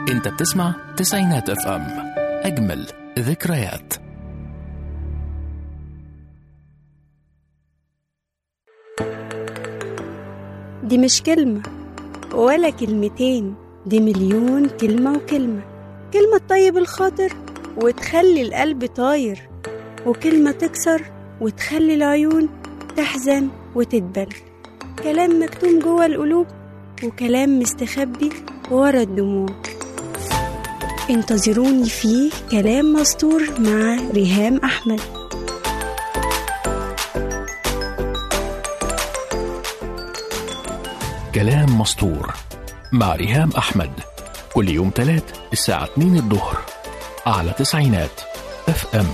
انت بتسمع تسعينات اف ام اجمل ذكريات دي مش كلمة ولا كلمتين دي مليون كلمة وكلمة كلمة تطيب الخاطر وتخلي القلب طاير وكلمة تكسر وتخلي العيون تحزن وتدبل كلام مكتوم جوه القلوب وكلام مستخبي ورا الدموع انتظروني فيه كلام مستور مع ريهام أحمد كلام مسطور مع ريهام احمد كل يوم تلات الساعة 2 الظهر على تسعينات اف ام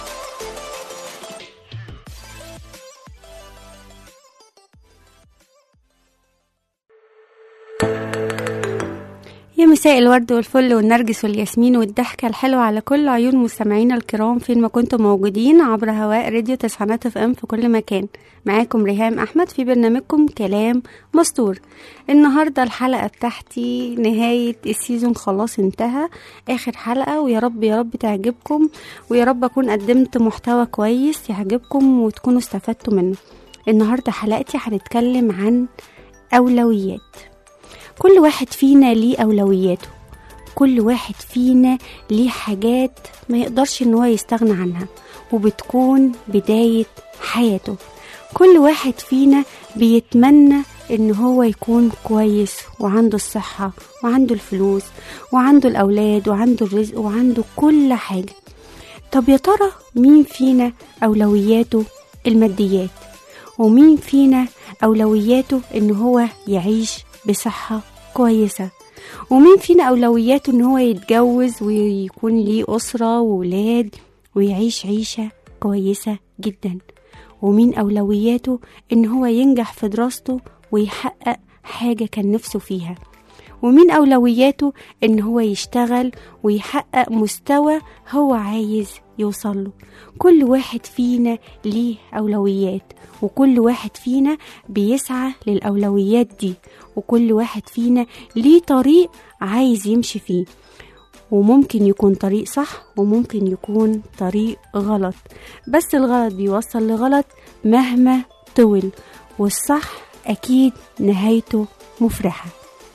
يا مساء الورد والفل والنرجس والياسمين والضحكة الحلوة على كل عيون مستمعينا الكرام فين ما كنتم موجودين عبر هواء راديو تسعينات اف ام في كل مكان معاكم ريهام احمد في برنامجكم كلام مستور النهاردة الحلقة بتاعتي نهاية السيزون خلاص انتهى اخر حلقة ويا رب يا رب تعجبكم ويا رب اكون قدمت محتوى كويس يعجبكم وتكونوا استفدتوا منه النهاردة حلقتي هنتكلم عن اولويات كل واحد فينا ليه أولوياته كل واحد فينا ليه حاجات ما يقدرش ان هو يستغنى عنها وبتكون بداية حياته كل واحد فينا بيتمنى ان هو يكون كويس وعنده الصحة وعنده الفلوس وعنده الأولاد وعنده الرزق وعنده كل حاجة طب يا ترى مين فينا أولوياته الماديات ومين فينا أولوياته ان هو يعيش بصحة كويسة ومين فينا أولوياته إن هو يتجوز ويكون ليه أسرة وولاد ويعيش عيشة كويسة جدا ومين أولوياته إن هو ينجح في دراسته ويحقق حاجة كان نفسه فيها ومين أولوياته إن هو يشتغل ويحقق مستوى هو عايز يوصله كل واحد فينا ليه أولويات وكل واحد فينا بيسعى للأولويات دي وكل واحد فينا ليه طريق عايز يمشي فيه وممكن يكون طريق صح وممكن يكون طريق غلط بس الغلط بيوصل لغلط مهما طول والصح أكيد نهايته مفرحة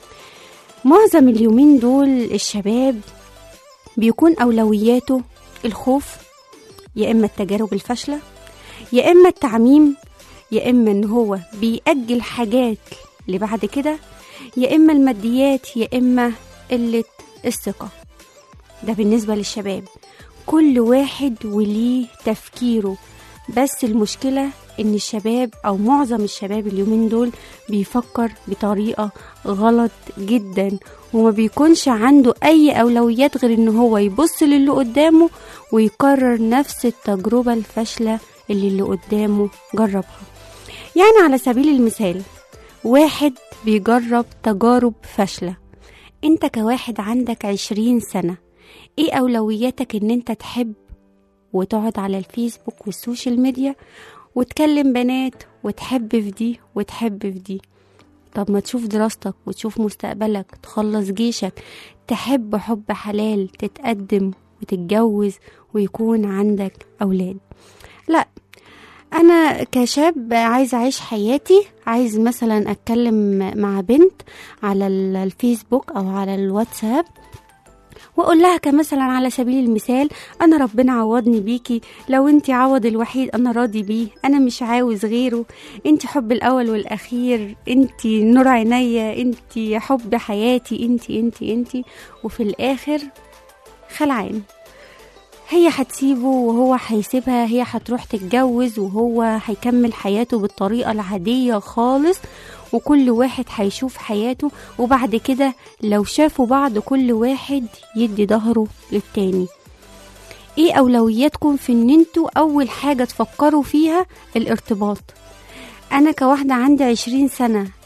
معظم اليومين دول الشباب بيكون أولوياته الخوف يا إما التجارب الفاشلة يا إما التعميم يا إما إن هو بيأجل حاجات لبعد كده يا إما الماديات يا إما قلة الثقة ده بالنسبة للشباب كل واحد وليه تفكيره بس المشكلة إن الشباب أو معظم الشباب اليومين دول بيفكر بطريقة غلط جدا وما بيكونش عنده أي أولويات غير إن هو يبص للي قدامه ويكرر نفس التجربة الفاشلة اللي اللي قدامه جربها يعني على سبيل المثال واحد بيجرب تجارب فاشلة انت كواحد عندك عشرين سنة ايه اولوياتك ان انت تحب وتقعد على الفيسبوك والسوشيال ميديا وتكلم بنات وتحب في دي وتحب في دي طب ما تشوف دراستك وتشوف مستقبلك تخلص جيشك تحب حب حلال تتقدم وتتجوز ويكون عندك أولاد لا انا كشاب عايز اعيش حياتي عايز مثلا اتكلم مع بنت على ال- الفيسبوك او على الواتساب واقول لها كمثلا على سبيل المثال انا ربنا عوضني بيكي لو انت عوض الوحيد انا راضي بيه انا مش عاوز غيره انت حب الاول والاخير انت نور عينيا انت حب حياتي انت انت انت وفي الاخر خلعان هي هتسيبه وهو هيسيبها هي هتروح تتجوز وهو هيكمل حياته بالطريقة العادية خالص وكل واحد هيشوف حياته وبعد كده لو شافوا بعض كل واحد يدي ظهره للتاني ايه اولوياتكم في ان انتوا اول حاجة تفكروا فيها الارتباط انا كواحدة عندي عشرين سنة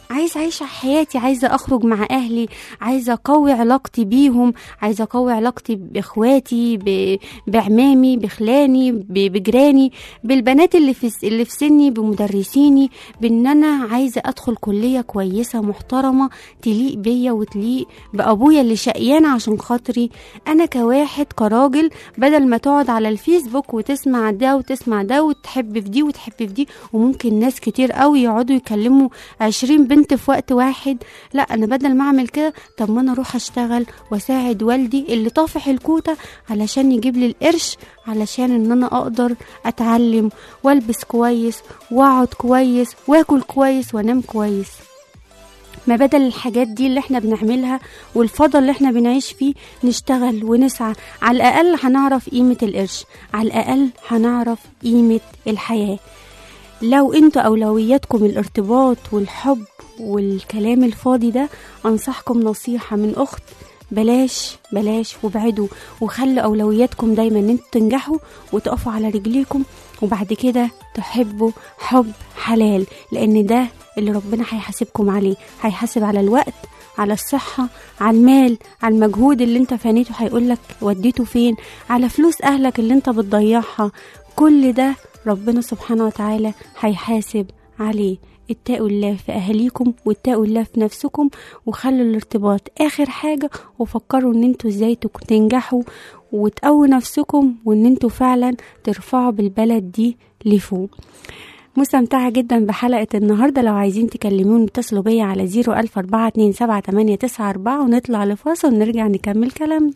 عايزه اعيش حياتي عايزه اخرج مع اهلي عايزه اقوي علاقتي بيهم عايزه اقوي علاقتي باخواتي ب- بعمامي بخلاني ب- بجيراني بالبنات اللي في اللي في سني بمدرسيني بان انا عايزه ادخل كليه كويسه محترمه تليق بيا وتليق بابويا اللي شقيان عشان خاطري انا كواحد كراجل بدل ما تقعد على الفيسبوك وتسمع ده وتسمع ده وتحب في دي وتحب في دي وممكن ناس كتير قوي يقعدوا يكلموا عشرين بنت في وقت واحد لا انا بدل ما اعمل كده طب ما انا اروح اشتغل واساعد والدي اللي طافح الكوته علشان يجيب لي القرش علشان ان انا اقدر اتعلم والبس كويس واقعد كويس واكل كويس وانام كويس ما بدل الحاجات دي اللي احنا بنعملها والفضل اللي احنا بنعيش فيه نشتغل ونسعى على الأقل هنعرف قيمة القرش على الأقل هنعرف قيمة الحياة لو انتوا أولوياتكم الارتباط والحب والكلام الفاضي ده أنصحكم نصيحة من أخت بلاش بلاش وابعدوا وخلوا أولوياتكم دايما ان انتوا تنجحوا وتقفوا على رجليكم وبعد كده تحبوا حب حلال لأن ده اللي ربنا هيحاسبكم عليه هيحاسب على الوقت على الصحة على المال على المجهود اللي انت فانيته هيقولك وديته فين على فلوس أهلك اللي انت بتضيعها كل ده ربنا سبحانه وتعالى هيحاسب عليه اتقوا الله في أهاليكم واتقوا الله في نفسكم وخلوا الارتباط آخر حاجة وفكروا ان انتوا ازاي تك- تنجحوا وتقووا نفسكم وان انتوا فعلا ترفعوا بالبلد دي لفوق مستمتعة جدا بحلقة النهاردة لو عايزين تكلموني اتصلوا بيا على زيرو ألف أربعة اتنين سبعة تمانية تسعة أربعة ونطلع لفاصل ونرجع نكمل كلامنا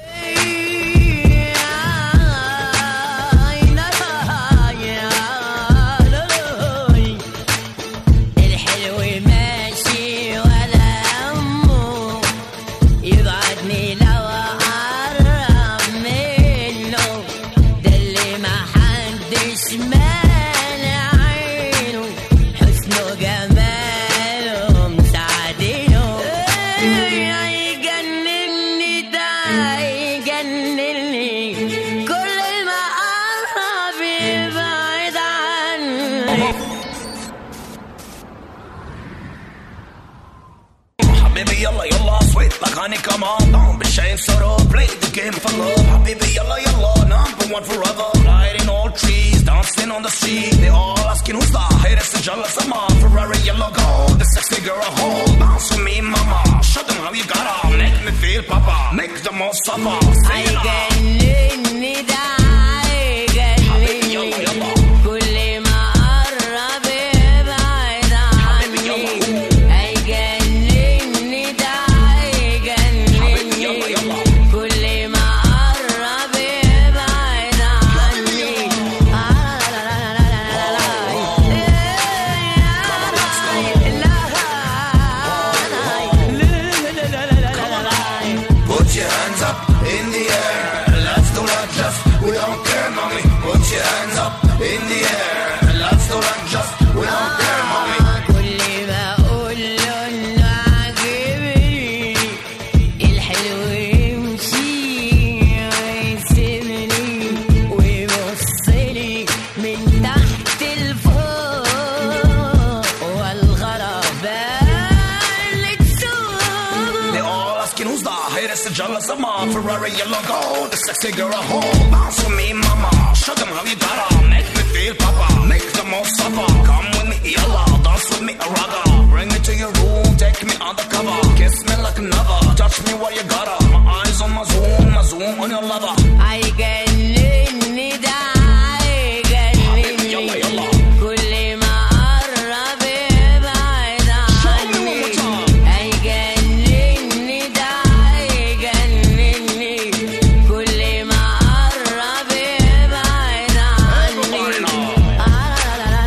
الحلو ماشي ولا همه يبعدني لو اقرب منه ده اللي ما حدش مانع عينه حسنه جماله مساعدينه يجنني ده يجنني كل ما قرب يبعد عني حبيبي يلا يلا sweet like honey come on don't be ashamed so don't play the game for love حبيبي يلا يلا number one forever lighting all trees dancing on the street they all asking who's the hottest and jealous I'm on Ferrari yellow gold the sexy girl at home bounce with me mama show them how you gotta make me feel papa make the most suffer Say it loud. هيجنني ده حبيبي يلا هيجنني يلا كل ما قرب يبعد حبيبي عني يلا. هيجنني ده حبيبي يلا هيجنني يلا. كل ما قرب يبعد عني Put your hands up in the air. Let's do not just. We don't care, mommy. Put your hands up in the air. Let's do not just. We don't care, mommy. كل ما اقول له انه عاجبني الحلو يمشي ويسيبني ويبص لي من تحت لفوق والغرابة اللي تسوق They all asking who's the hottest and jealous of my Ferrari yellow gold. The sexy girl at home. Bounce with me, mama. Show them how you gotta. Make me feel papa. Make the most suffer. Come with me, yalla. Dance with me, a raga. Bring me to your room. Take me undercover. Kiss me like another. Touch me while you gotta. My eyes on my zoom. My zoom on your lover. هيجنني ده حبيبي يلا هيجنني يلا. كل ما قرب يبعد Show me one more عني time. هيجنني ده هيجنني كل ما قرب يبعد Everybody عني now.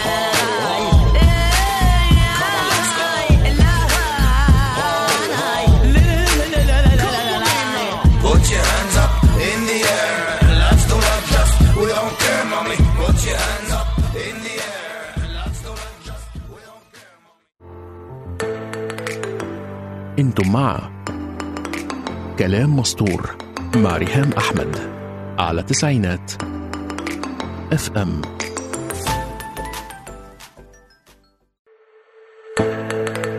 Put your hands up in the air. Let's do not just. We don't care, mommy. Put your hands up in the air. Let's do not just. We don't care. انتم مع كلام مسطور مع ريهام أحمد على تسعينات اف ام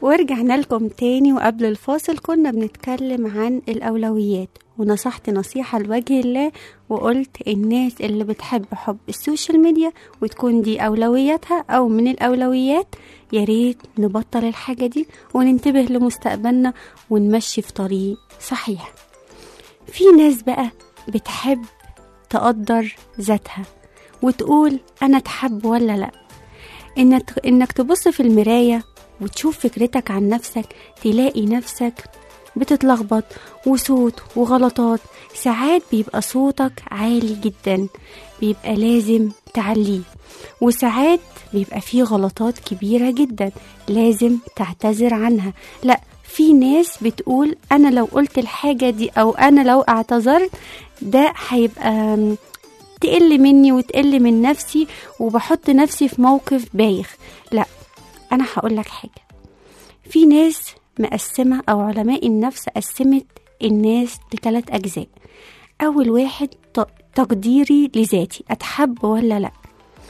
ورجعنا لكم تاني وقبل الفاصل كنا بنتكلم عن الأولويات ونصحت نصيحة لوجه الله وقلت الناس اللي بتحب حب السوشيال ميديا وتكون دي أولوياتها أو من الأولويات يا ريت نبطل الحاجة دي وننتبه لمستقبلنا ونمشي في طريق صحيح في ناس بقى بتحب تقدر ذاتها وتقول أنا أتحب ولا لأ إنك, إنك تبص في المراية وتشوف فكرتك عن نفسك تلاقي نفسك بتتلخبط وصوت وغلطات ساعات بيبقى صوتك عالي جدا بيبقى لازم تعليه وساعات بيبقى فيه غلطات كبيرة جدا لازم تعتذر عنها لا في ناس بتقول انا لو قلت الحاجة دي او انا لو اعتذرت ده هيبقى تقل مني وتقل من نفسي وبحط نفسي في موقف بايخ لا انا هقول لك حاجه في ناس مقسمه او علماء النفس قسمت الناس لثلاث اجزاء اول واحد ت- تقديري لذاتي اتحب ولا لا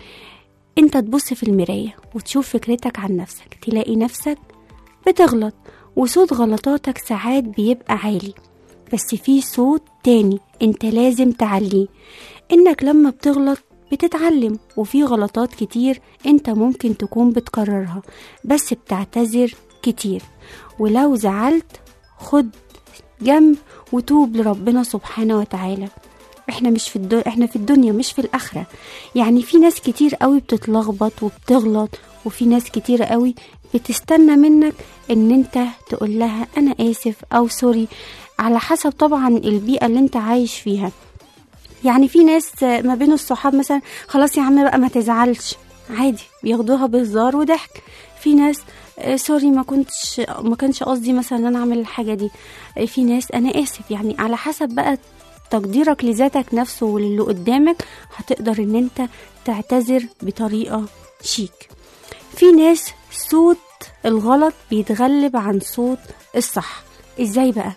انت تبص في المرايه وتشوف فكرتك عن نفسك تلاقي نفسك بتغلط وصوت غلطاتك ساعات بيبقى عالي بس في صوت تاني انت لازم تعليه انك لما بتغلط بتتعلم وفي غلطات كتير انت ممكن تكون بتكررها بس بتعتذر كتير ولو زعلت خد جنب وتوب لربنا سبحانه وتعالى احنا مش في الدنيا احنا في الدنيا مش في الاخره يعني في ناس كتير قوي بتتلخبط وبتغلط وفي ناس كتير قوي بتستنى منك ان انت تقول لها انا اسف او سوري على حسب طبعا البيئه اللي انت عايش فيها يعني في ناس ما بين الصحاب مثلا خلاص يا عم بقى ما تزعلش عادي بياخدوها بهزار وضحك في ناس آه، سوري ما كنتش ما كانش قصدي مثلا ان انا اعمل الحاجه دي آه، في ناس انا اسف يعني على حسب بقى تقديرك لذاتك نفسه وللي قدامك هتقدر ان انت تعتذر بطريقه شيك في ناس صوت الغلط بيتغلب عن صوت الصح ازاي بقى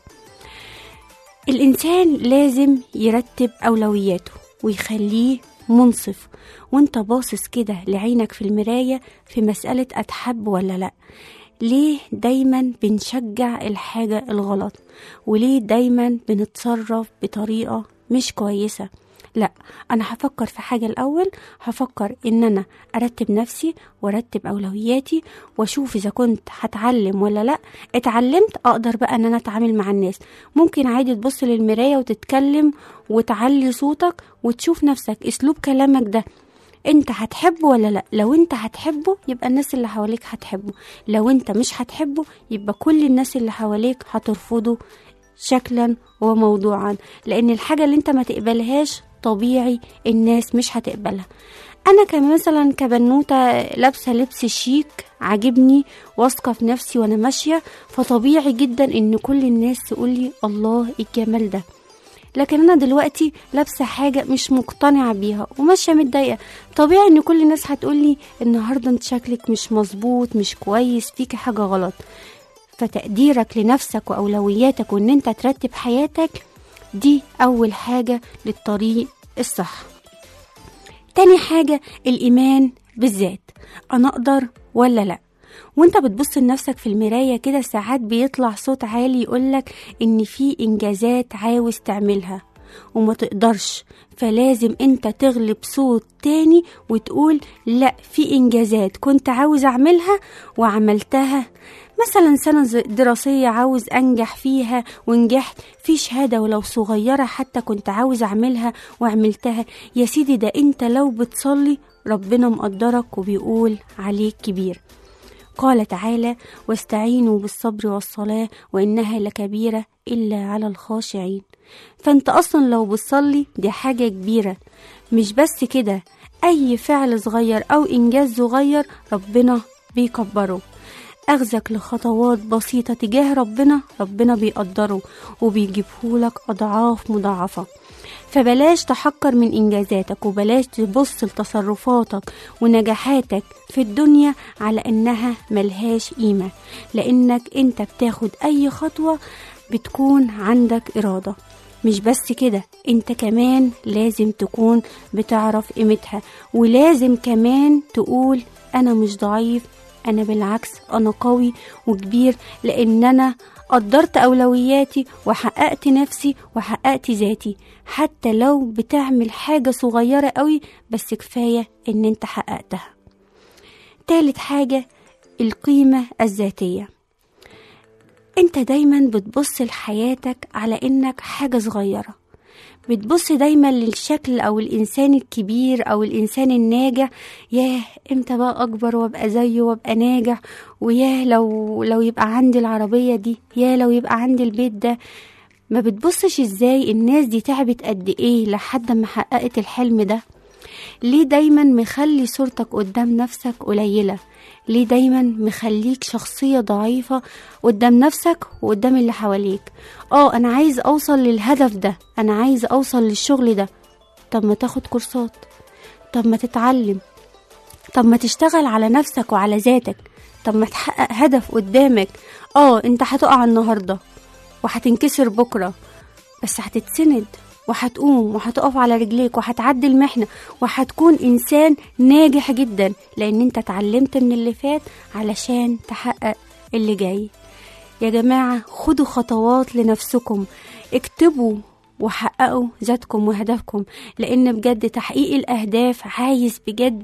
الإنسان لازم يرتب أولوياته ويخليه منصف وانت باصص كده لعينك في المراية في مسألة أتحب ولا لأ ليه دايما بنشجع الحاجة الغلط وليه دايما بنتصرف بطريقة مش كويسة لا انا هفكر في حاجه الاول هفكر ان انا ارتب نفسي وارتب اولوياتي واشوف اذا كنت هتعلم ولا لا اتعلمت اقدر بقى ان انا اتعامل مع الناس ممكن عادي تبص للمرايه وتتكلم وتعلي صوتك وتشوف نفسك اسلوب كلامك ده انت هتحبه ولا لا لو انت هتحبه يبقى الناس اللي حواليك هتحبه لو انت مش هتحبه يبقى كل الناس اللي حواليك هترفضه شكلا وموضوعا لان الحاجه اللي انت ما تقبلهاش طبيعي الناس مش هتقبلها انا كمثلا كبنوته لابسه لبس شيك عاجبني واثقه في نفسي وانا ماشيه فطبيعي جدا ان كل الناس تقولي الله إيه الجمال ده لكن انا دلوقتي لابسه حاجه مش مقتنعه بيها وماشيه متضايقه طبيعي ان كل الناس هتقولي النهارده انت شكلك مش مظبوط مش كويس فيكي حاجه غلط فتقديرك لنفسك واولوياتك وان انت ترتب حياتك دي اول حاجه للطريق الصح تاني حاجه الايمان بالذات انا اقدر ولا لا وانت بتبص لنفسك في المرايه كده ساعات بيطلع صوت عالي يقولك ان في انجازات عاوز تعملها وما تقدرش فلازم انت تغلب صوت تاني وتقول لا في انجازات كنت عاوز اعملها وعملتها مثلا سنة ز- دراسية عاوز أنجح فيها ونجحت في شهادة ولو صغيرة حتى كنت عاوز أعملها وعملتها يا سيدي ده أنت لو بتصلي ربنا مقدرك وبيقول عليك كبير قال تعالى واستعينوا بالصبر والصلاة وإنها لكبيرة إلا على الخاشعين فأنت أصلا لو بتصلي دي حاجة كبيرة مش بس كده أي فعل صغير أو إنجاز صغير ربنا بيكبره أخذك لخطوات بسيطة تجاه ربنا ربنا بيقدره وبيجيبهولك أضعاف مضاعفة فبلاش تحقر من إنجازاتك وبلاش تبص لتصرفاتك ونجاحاتك في الدنيا على إنها ملهاش قيمة لأنك أنت بتاخد أي خطوة بتكون عندك إرادة مش بس كده انت كمان لازم تكون بتعرف قيمتها ولازم كمان تقول انا مش ضعيف انا بالعكس انا قوي وكبير لان انا قدرت اولوياتي وحققت نفسي وحققت ذاتي حتى لو بتعمل حاجة صغيرة قوي بس كفاية ان انت حققتها تالت حاجة القيمة الذاتية انت دايما بتبص لحياتك على انك حاجة صغيرة بتبص دايما للشكل او الانسان الكبير او الانسان الناجح ياه امتى بقى اكبر وابقى زيه وابقى ناجح وياه لو لو يبقى عندي العربية دي ياه لو يبقى عندي البيت ده ما بتبصش ازاي الناس دي تعبت قد ايه لحد ما حققت الحلم ده ليه دايما مخلي صورتك قدام نفسك قليلة ليه دايما مخليك شخصية ضعيفة قدام نفسك وقدام اللي حواليك اه انا عايز اوصل للهدف ده انا عايز اوصل للشغل ده طب ما تاخد كورسات طب ما تتعلم طب ما تشتغل على نفسك وعلى ذاتك طب ما تحقق هدف قدامك اه انت هتقع النهارده وهتنكسر بكره بس هتتسند وهتقوم وهتقف على رجليك وهتعدي المحنة وهتكون إنسان ناجح جدا لأن أنت اتعلمت من اللي فات علشان تحقق اللي جاي يا جماعة خدوا خطوات لنفسكم اكتبوا وحققوا ذاتكم وهدفكم لأن بجد تحقيق الأهداف عايز بجد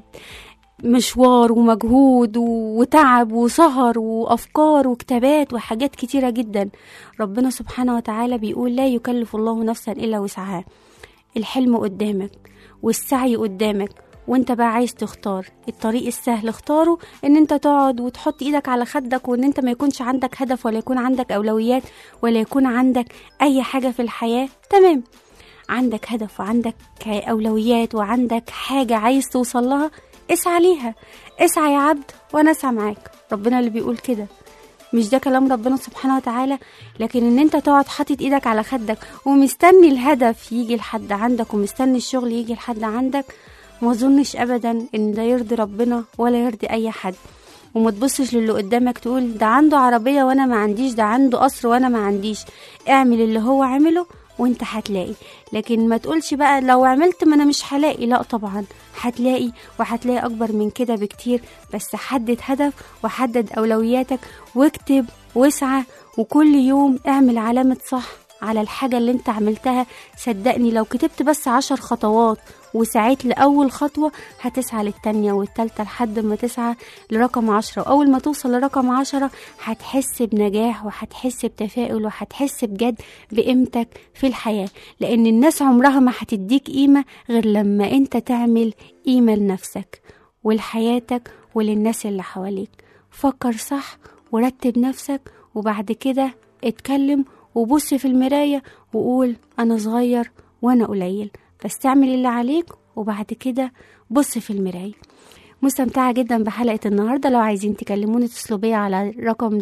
مشوار ومجهود و- وتعب وسهر وأفكار وكتابات وحاجات كتيرة جدا ربنا سبحانه وتعالى بيقول لا يكلف الله نفسا إلا وسعها الحلم قدامك والسعي قدامك وانت بقى عايز تختار الطريق السهل اختاره ان انت تقعد وتحط ايدك على خدك وان انت ما يكونش عندك هدف ولا يكون عندك اولويات ولا يكون عندك اي حاجة في الحياة تمام عندك هدف وعندك أولويات وعندك حاجة عايز توصل لها اسعى ليها اسعى يا عبد وانا اسعى معاك ربنا اللي بيقول كده مش ده كلام ربنا سبحانه وتعالى لكن ان انت تقعد حاطط ايدك على خدك ومستني الهدف يجي لحد عندك ومستني الشغل يجي لحد عندك ما اظنش ابدا ان ده يرضي ربنا ولا يرضي اي حد وما تبصش للي قدامك تقول ده عنده عربية وانا ما عنديش ده عنده قصر وانا ما عنديش اعمل اللي هو عمله وانت هتلاقي لكن ما تقولش بقى لو عملت ما انا مش هلاقي لا طبعا هتلاقي وهتلاقي اكبر من كده بكتير بس حدد هدف وحدد اولوياتك واكتب واسعى وكل يوم اعمل علامة صح على الحاجة اللي انت عملتها صدقني لو كتبت بس عشر خطوات وسعيت لأول خطوة هتسعى للتانية والتالتة لحد ما تسعى لرقم عشرة وأول ما توصل لرقم عشرة هتحس بنجاح وهتحس بتفاؤل وهتحس بجد بقيمتك في الحياة لأن الناس عمرها ما هتديك قيمة غير لما انت تعمل قيمة لنفسك ولحياتك وللناس اللي حواليك فكر صح ورتب نفسك وبعد كده اتكلم وبص في المراية وقول أنا صغير وأنا قليل بس تعمل اللي عليك وبعد كده بص في المراية مستمتعة جدا بحلقة النهاردة لو عايزين تكلموني اتصلوا بيا على رقم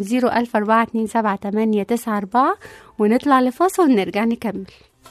014278994 ونطلع لفاصل ونرجع نكمل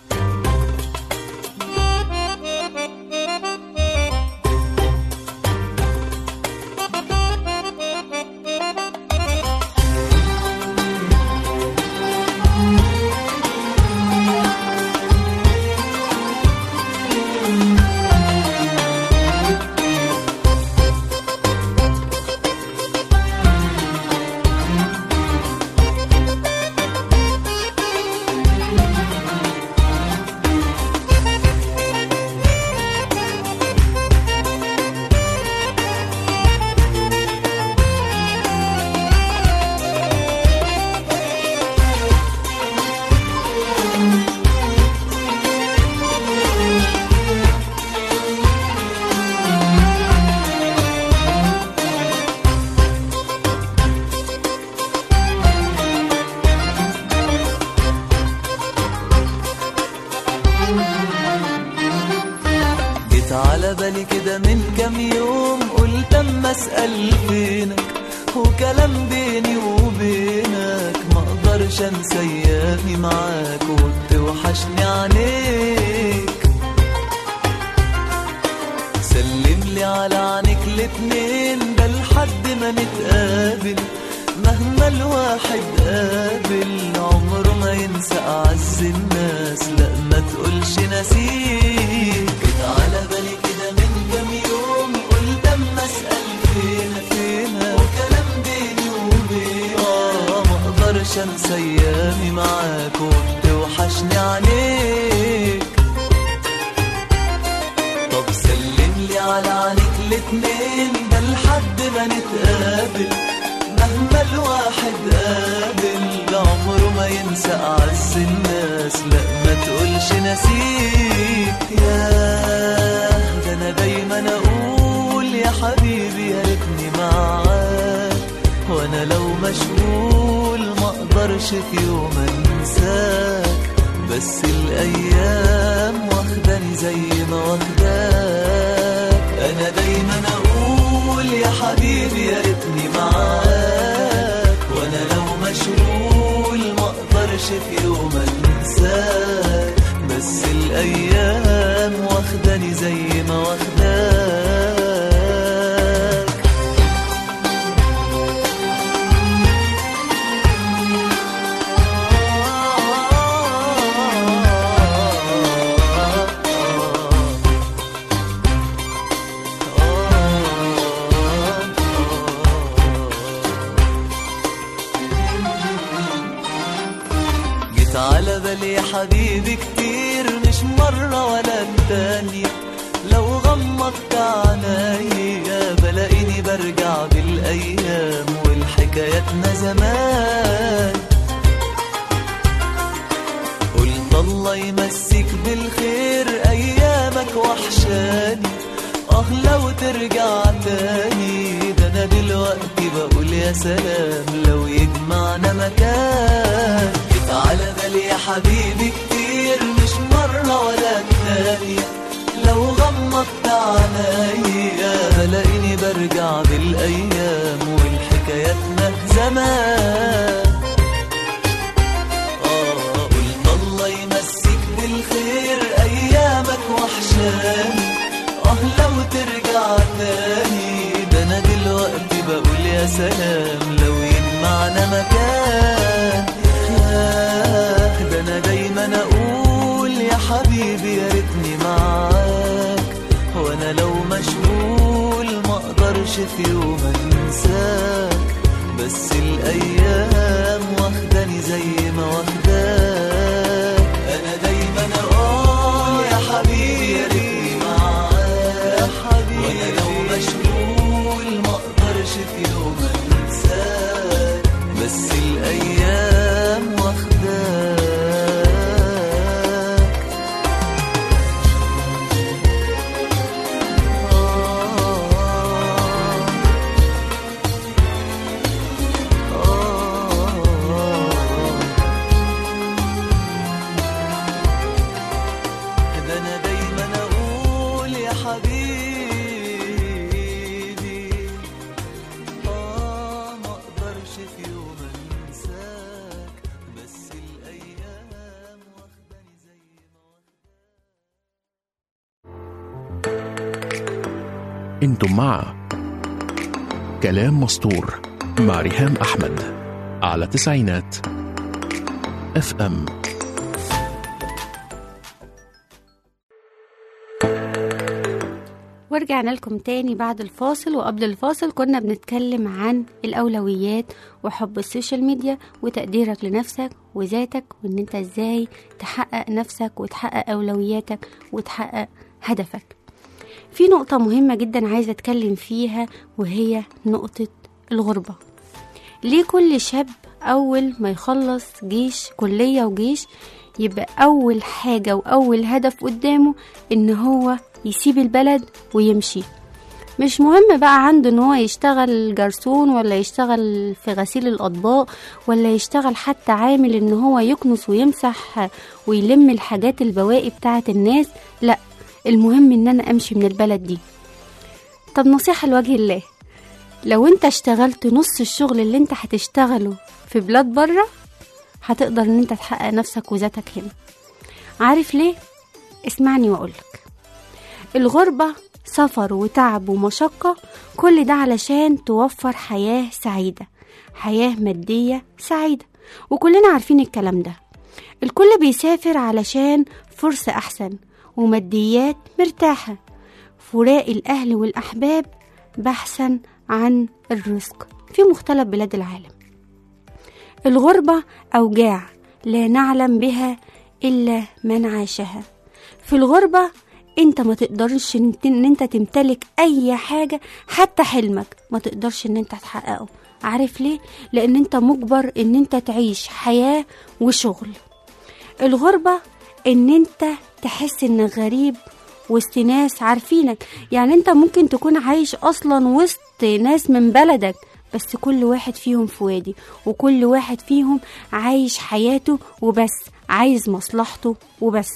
جيت على بالي كده من كام يوم قلت اما اسال فينك وكلام بيني وبينك ما اقدرش انسى ايامي معاك وبتوحشني عينيك سلم لي على عينيك الاتنين ده لحد ما نتقابل مهما الواحد قابل عمره ما ينسى أعز الناس لا ما تقولش نسيك جيت على بالي كده من كام يوم قلت اما اسأل فين فين وكلام شمس ايامي معاك وبتوحشني عليك طب سلم لي على عينيك الاتنين ده لحد ما نتقابل مهما الواحد قابل عمره ما ينسى أعز الناس لا ما تقولش نسيت يا ده أنا دايما أقول يا حبيبي يا ريتني معاك وأنا لو مشغول ما أقدرش في يوم أنساك بس الأيام واخداني زي ما واخداك أنا دايما أقول يا حبيبي يا ريتني معاك وأنا لو مشغول ما أقدرش في يوم أنساك بس الأيام واخداني زي ما واخداك جيت على بالي يا حبيبي كتير مش مرة ولا التانية لو غمضت عينيا بلاقيني برجع بالأيام والحكاياتنا زمان قلت الله يمسك بالخير أيامك وحشاني اه لو ترجع تاني ده انا دلوقتي بقول يا سلام لو يجمعنا مكان جيت على بالي يا حبيبي كتير مش مرة ولا التانية لو غمضت عينيا بلاقيني برجع بالايام والحكاياتنا زمان آه قلت الله يمسك بالخير أيامك وحشاني آه لو ترجع تاني ده أنا دلوقتي بقول يا سلام لو يجمعنا مكان آه ده أنا دايما أقول يا حبيبي يا ريتني معاك وأنا لو مشغول ما أقدرش في يوم أنساك بس الأيام واخداني زي ما واخداك أنا دايما أقول يا حبيبي يا ريتني معاك وأنا لو مشغول ما أقدرش في يوم أنساك بس الأيام واخداك ده انا دايما اقول يا حبيبي اه ما اقدرش في يوم انساك بس الايام واخداني زي ما واخداني انتم مع كلام مسطور مع ريهام احمد على تسعينات اف ام ورجعنا لكم تاني بعد الفاصل وقبل الفاصل كنا بنتكلم عن الأولويات وحب السوشيال ميديا وتقديرك لنفسك وذاتك وإن أنت إزاي تحقق نفسك وتحقق أولوياتك وتحقق هدفك في نقطة مهمة جدا عايزة أتكلم فيها وهي نقطة الغربة ليه كل شاب أول ما يخلص جيش كلية وجيش يبقى أول حاجة وأول هدف قدامه إن هو يسيب البلد ويمشي مش مهم بقى عنده ان هو يشتغل جرسون ولا يشتغل في غسيل الاطباق ولا يشتغل حتى عامل ان هو يكنس ويمسح ويلم الحاجات البواقي بتاعه الناس لا المهم ان انا امشي من البلد دي طب نصيحة لوجه الله لو انت اشتغلت نص الشغل اللي انت هتشتغله في بلاد بره هتقدر ان انت تحقق نفسك وذاتك هنا عارف ليه اسمعني واقولك الغربة سفر وتعب ومشقة كل ده علشان توفر حياة سعيدة حياة مادية سعيدة وكلنا عارفين الكلام ده الكل بيسافر علشان فرصة أحسن وماديات مرتاحة فراق الأهل والأحباب بحثا عن الرزق في مختلف بلاد العالم الغربة أوجاع لا نعلم بها إلا من عاشها في الغربة انت ما تقدرش ان إن انت تمتلك اي حاجة حتى حلمك ما تقدرش ان انت تحققه عارف ليه لان انت مجبر ان انت تعيش حياة وشغل الغربة ان انت تحس انك غريب وسط ناس عارفينك يعني انت ممكن تكون عايش اصلا وسط ناس من بلدك بس كل واحد فيهم في وادي وكل واحد فيهم عايش حياته وبس عايز مصلحته وبس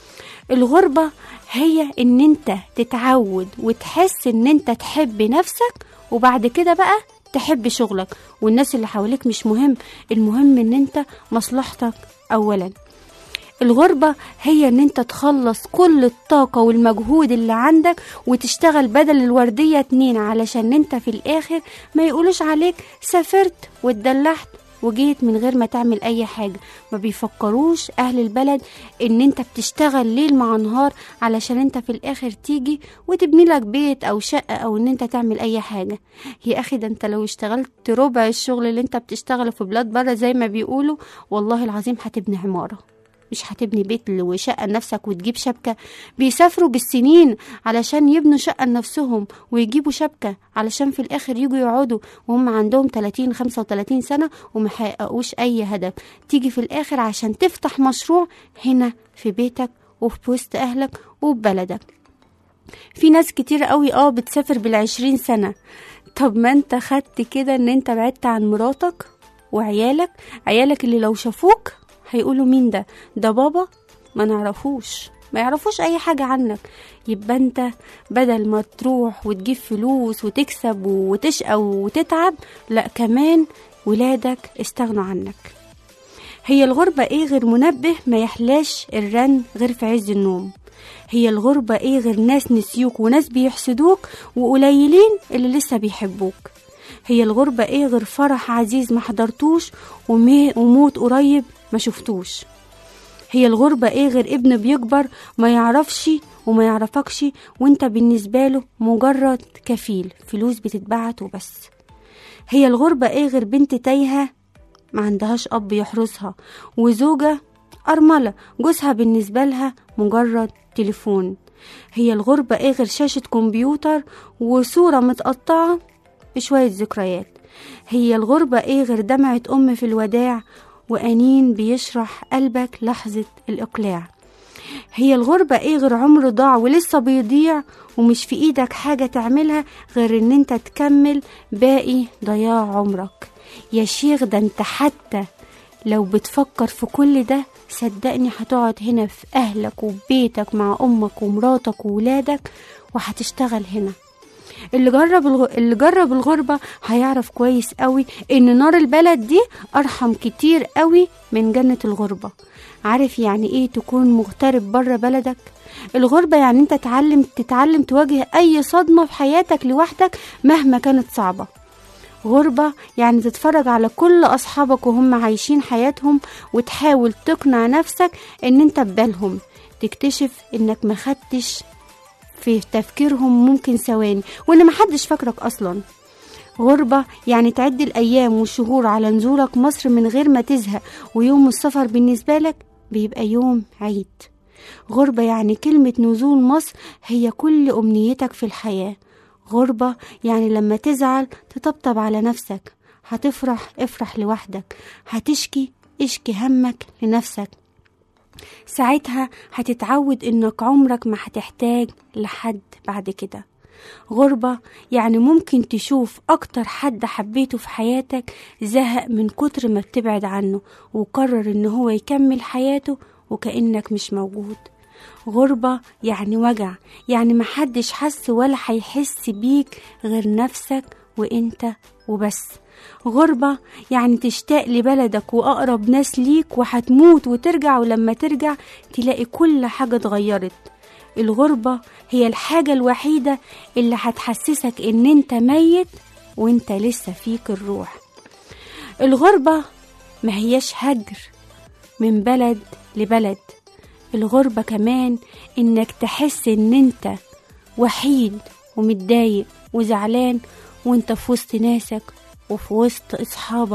الغربة هي ان انت تتعود وتحس ان انت تحب نفسك وبعد كده بقى تحب شغلك والناس اللي حواليك مش مهم المهم ان انت مصلحتك اولا الغربة هي ان انت تخلص كل الطاقة والمجهود اللي عندك وتشتغل بدل الوردية اتنين علشان انت في الاخر ما يقولوش عليك سافرت واتدلعت وجيت من غير ما تعمل اي حاجة ما بيفكروش اهل البلد ان انت بتشتغل ليل مع نهار علشان انت في الاخر تيجي وتبني لك بيت او شقة او ان انت تعمل اي حاجة يا اخي ده انت لو اشتغلت ربع الشغل اللي انت بتشتغله في بلاد بره زي ما بيقولوا والله العظيم هتبني عمارة مش هتبني بيت وشقة لنفسك وتجيب شبكة بيسافروا بالسنين علشان يبنوا شقة لنفسهم ويجيبوا شبكة علشان في الآخر يجوا يقعدوا وهم عندهم 30 35 سنة وما حققوش أي هدف تيجي في الآخر عشان تفتح مشروع هنا في بيتك وفي وسط أهلك وفي بلدك في ناس كتير قوي اه بتسافر بالعشرين سنة طب ما انت خدت كده ان انت بعدت عن مراتك وعيالك عيالك اللي لو شافوك هيقولوا مين ده ده بابا ما نعرفوش ما يعرفوش اي حاجة عنك يبقى انت بدل ما تروح وتجيب فلوس وتكسب وتشقى وتتعب لا كمان ولادك استغنوا عنك هي الغربة ايه غير منبه ما يحلاش الرن غير في عز النوم هي الغربة ايه غير ناس نسيوك وناس بيحسدوك وقليلين اللي لسه بيحبوك هي الغربة ايه غير فرح عزيز ما حضرتوش ومي- وموت قريب ما شفتوش هي الغربة ايه غير ابن بيكبر ما يعرفش وما يعرفكش وانت بالنسبة له مجرد كفيل فلوس بتتبعت وبس هي الغربة ايه غير بنت تايهة ما عندهاش أب يحرسها وزوجة أرملة جوزها بالنسبة لها مجرد تليفون هي الغربة ايه غير شاشة كمبيوتر وصورة متقطعة بشوية ذكريات هي الغربة ايه غير دمعة أم في الوداع وأنين بيشرح قلبك لحظة الإقلاع هي الغربة ايه غير عمر ضاع ولسه بيضيع ومش في ايدك حاجة تعملها غير ان انت تكمل باقي ضياع عمرك يا شيخ ده انت حتى لو بتفكر في كل ده صدقني هتقعد هنا في اهلك وبيتك مع امك ومراتك وولادك وهتشتغل هنا اللي جرب الغ... اللي جرب الغربة هيعرف كويس قوي ان نار البلد دي ارحم كتير قوي من جنة الغربة عارف يعني ايه تكون مغترب بره بلدك الغربة يعني انت تتعلم تتعلم تواجه اي صدمة في حياتك لوحدك مهما كانت صعبة غربة يعني تتفرج على كل أصحابك وهم عايشين حياتهم وتحاول تقنع نفسك إن أنت ببالهم تكتشف إنك ما خدتش في تفكيرهم ممكن ثواني وإن محدش فاكرك أصلا غربة يعني تعد الأيام والشهور على نزولك مصر من غير ما تزهق ويوم السفر بالنسبة لك بيبقى يوم عيد غربة يعني كلمة نزول مصر هي كل أمنيتك في الحياة غربة يعني لما تزعل تطبطب على نفسك هتفرح افرح لوحدك هتشكي اشكي همك لنفسك ساعتها هتتعود انك عمرك ما هتحتاج لحد بعد كده غربة يعني ممكن تشوف أكتر حد حبيته في حياتك زهق من كتر ما بتبعد عنه وقرر إن هو يكمل حياته وكأنك مش موجود غربة يعني وجع يعني محدش حس ولا هيحس بيك غير نفسك وانت وبس غربة يعني تشتاق لبلدك وأقرب ناس ليك وهتموت وترجع ولما ترجع تلاقي كل حاجة اتغيرت الغربة هي الحاجة الوحيدة اللي هتحسسك ان انت ميت وانت لسه فيك الروح الغربة ما هياش هجر من بلد لبلد الغربة كمان انك تحس ان انت وحيد ومتضايق وزعلان وانت في وسط ناسك وفي وسط اصحابك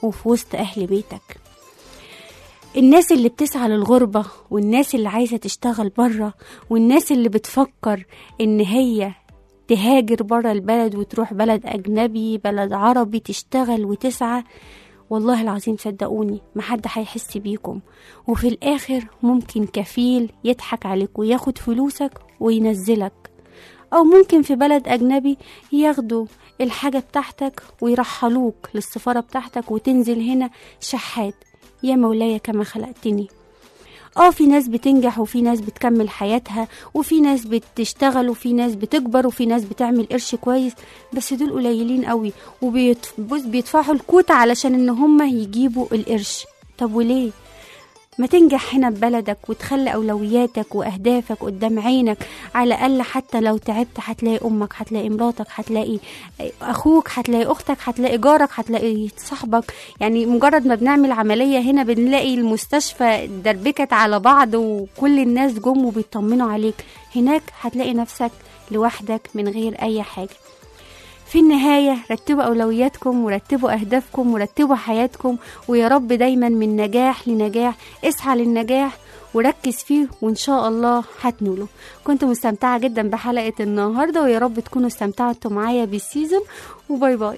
وفي وسط أهل بيتك الناس اللي بتسعى للغربة والناس اللي عايزة تشتغل برا والناس اللي بتفكر إن هي تهاجر برا البلد وتروح بلد أجنبي بلد عربي تشتغل وتسعى والله العظيم صدقوني محد هيحس بيكم وفي الآخر ممكن كفيل يضحك عليك وياخد فلوسك وينزلك أو ممكن في بلد أجنبي ياخدوا الحاجة بتاعتك ويرحلوك للسفارة بتاعتك وتنزل هنا شحات يا مولاي كما خلقتني اه في ناس بتنجح وفي ناس بتكمل حياتها وفي ناس بتشتغل وفي ناس بتكبر وفي ناس بتعمل قرش كويس بس دول قليلين قوي وبيدفعوا الكوتا علشان ان هم يجيبوا القرش طب وليه ما تنجح هنا ببلدك وتخلي أولوياتك وأهدافك قدام عينك على الأقل حتى لو تعبت هتلاقي أمك هتلاقي مراتك هتلاقي أخوك هتلاقي أختك هتلاقي جارك هتلاقي صاحبك يعني مجرد ما بنعمل عملية هنا بنلاقي المستشفى دربكت على بعض وكل الناس جم وبيطمنوا عليك هناك هتلاقي نفسك لوحدك من غير أي حاجة في النهاية رتبوا أولوياتكم ورتبوا أهدافكم ورتبوا حياتكم ويا رب دايما من نجاح لنجاح اسعى للنجاح وركز فيه وإن شاء الله هتنوله كنت مستمتعة جدا بحلقة النهاردة ويا رب تكونوا استمتعتوا معايا بالسيزون وباي باي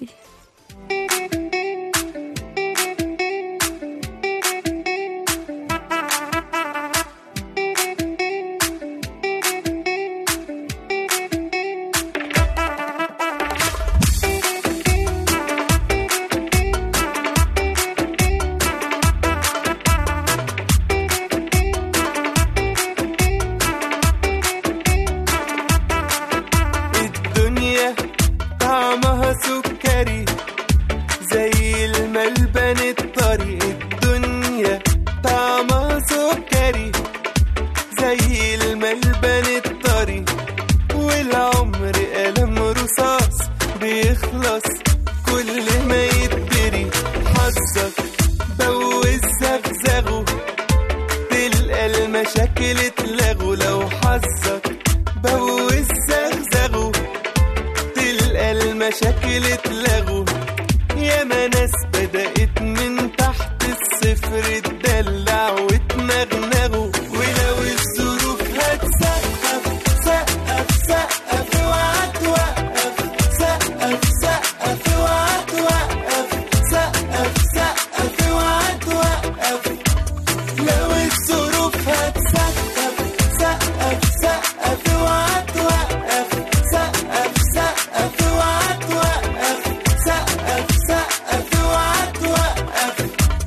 الدنيا طعمها سكري زي الملبن الطري الدنيا طعمها سكري زي الملبن الطري والعمر قلم رصاص بيخلص كل ما يتدري حظك بوز زغزغه تلقى المشاكل اتلغوا لو حظك بوز زغزغه تلقى المشاكل اتلغوا ياما ناس بدأت من تحت الصفر تدلع وتنغنغوا ولو الظروف هتسقف سقف سقف اوعى توقف سقف سقف اوعى توقف سقف سقف اوعى توقف لو الظروف هتسقف سقف سقف اوعى توقف سقف سقف اوعى توقف سقف سقف اوعى توقف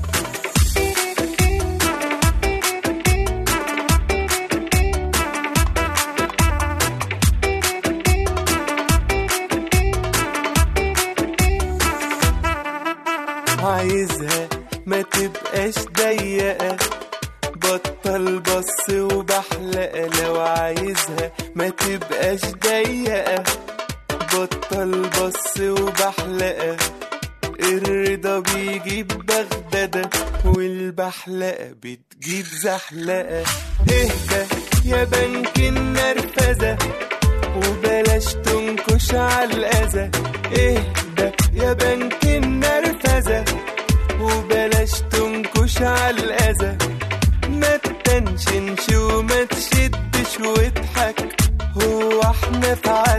عايزها ما تبقاش ضيقة بطل بص وبحلقة لو عايزها ما تبقاش ضيقة بطل بص وبحلقة الرضا بيجيب بغدادة والبحلقة بتجيب زحلقة اهدى يا بنك النرفزة وبلاش تنكش على الأذى اهدى يا بنك النرفزة وبلاش تنكش على الأذى ما تنشنش وما تشدش واضحك هو احنا في